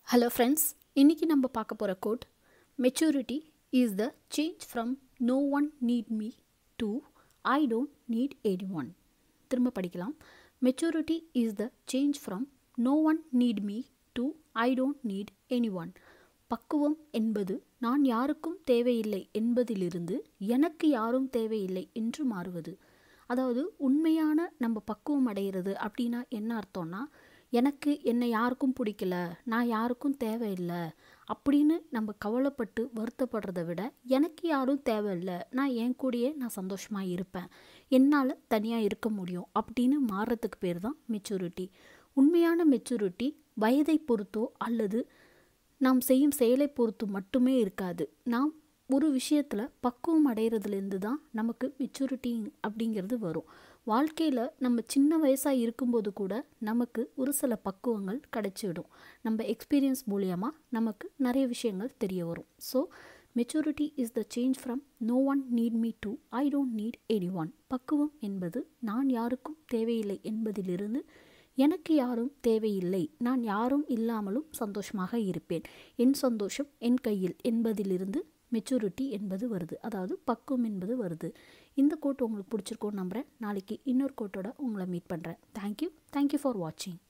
hello friends இன்றைக்கி நம்ம பார்க்க போகிற quote maturity is the change from no one need me to I don't need anyone திரும்ப படிக்கலாம் maturity is the change from no one need me to I don't need anyone பக்குவம் என்பது நான் யாருக்கும் தேவையில்லை என்பதிலிருந்து எனக்கு யாரும் தேவையில்லை என்று மாறுவது அதாவது உண்மையான நம்ம பக்குவம் அடைகிறது அப்படின்னா என்ன அர்த்தம்னா எனக்கு என்னை யாருக்கும் பிடிக்கல நான் யாருக்கும் தேவையில்லை அப்படின்னு நம்ம கவலைப்பட்டு வருத்தப்படுறத விட எனக்கு யாரும் தேவையில்லை நான் என் கூடயே நான் சந்தோஷமாக இருப்பேன் என்னால் தனியாக இருக்க முடியும் அப்படின்னு மாறுறதுக்கு பேர் தான் மெச்சூரிட்டி உண்மையான மெச்சூரிட்டி வயதை பொறுத்தோ அல்லது நாம் செய்யும் செயலை பொறுத்து மட்டுமே இருக்காது நாம் ஒரு விஷயத்தில் பக்குவம் அடைகிறதுலேருந்து தான் நமக்கு மெச்சூரிட்டி அப்படிங்கிறது வரும் வாழ்க்கையில் நம்ம சின்ன வயசாக இருக்கும்போது கூட நமக்கு ஒரு சில பக்குவங்கள் கிடைச்சிடும் நம்ம எக்ஸ்பீரியன்ஸ் மூலியமாக நமக்கு நிறைய விஷயங்கள் தெரிய வரும் so maturity is the change from no one need me to I don't need anyone பக்குவம் என்பது நான் யாருக்கும் தேவையில்லை என்பதிலிருந்து எனக்கு யாரும் தேவையில்லை நான் யாரும் இல்லாமலும் சந்தோஷமாக இருப்பேன் என் சந்தோஷம் என் கையில் என்பதிலிருந்து மெச்சூரிட்டி என்பது வருது அதாவது பக்குவம் என்பது வருது இந்த கோட் உங்களுக்கு பிடிச்சிருக்கோன்னு நம்புகிறேன் நாளைக்கு இன்னொரு கோட்டோட உங்களை மீட் பண்ணுறேன் தேங்க்யூ தேங்க்யூ ஃபார் வாட்சிங்